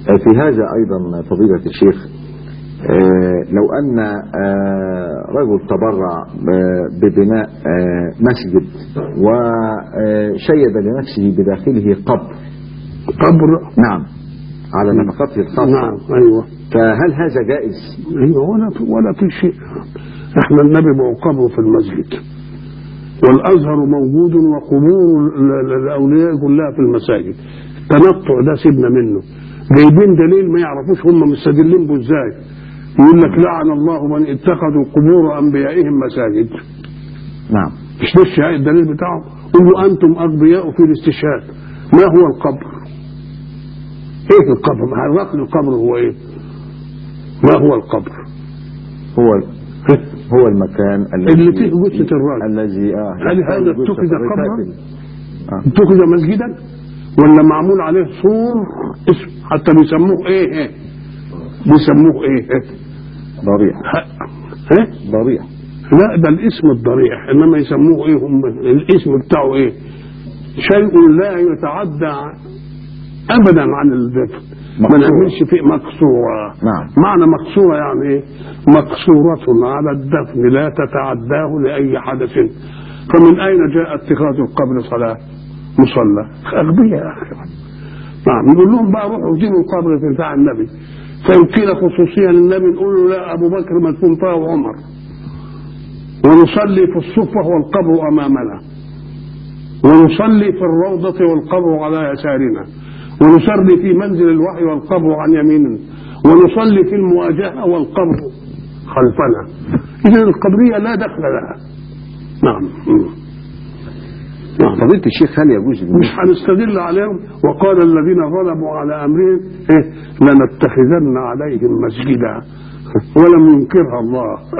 في هذا أيضا فضيلة الشيخ آه، لو أن آه، رجل تبرع آه، ببناء آه، مسجد وشيد لنفسه بداخله قبر قبر نعم على نفقته الخاصة نعم ايوه فهل هذا جائز؟ ايوه ولا في ولا في شيء احنا النبي بقى قبره في المسجد والازهر موجود وقبور ال- ال- الاولياء كلها في المساجد التنطع ده سيبنا منه جايبين دليل ما يعرفوش هم مستدلين به ازاي يقول لك لعن الله من اتخذوا قبور انبيائهم مساجد نعم مش ده الشهاء الدليل بتاعهم قولوا انتم اغبياء في الاستشهاد ما هو القبر ايه القبر ما الرقم القبر هو ايه ما هو القبر هو هو المكان الذي اللي فيه جثة الراجل. الذي اه هل هذا جثة اتخذ قبرا؟ القاتل. آه. اتخذ مسجدا ولا معمول عليه سور اسم حتى بيسموه ايه ايه بيسموه ايه ايه ضريح ها- ايه ضريح لا ده الاسم الضريح انما يسموه ايه هم الاسم بتاعه ايه شيء لا يتعدى ابدا عن الدفن ما مقصورة. نعملش فيه مكسوره نعم. معنى مكسوره يعني ايه مكسوره على الدفن لا تتعداه لاي حدث فمن اين جاء اتخاذ القبر صلاه مصلى اغبياء يا اخي نعم نقول لهم بقى روحوا دينوا القبر في بتاع النبي فإن قيل خصوصيا للنبي نقول له لا ابو بكر مدفون طه وعمر ونصلي في الصفة والقبر أمامنا ونصلي في الروضة والقبر على يسارنا ونصلي في منزل الوحي والقبر عن يميننا ونصلي في المواجهة والقبر خلفنا إذا القبرية لا دخل لها نعم نعم فضيلة الشيخ هل يجوز مش هنستدل عليهم وقال الذين ظلموا على امرهم إيه لنتخذن عليهم مسجدا ولم ينكرها الله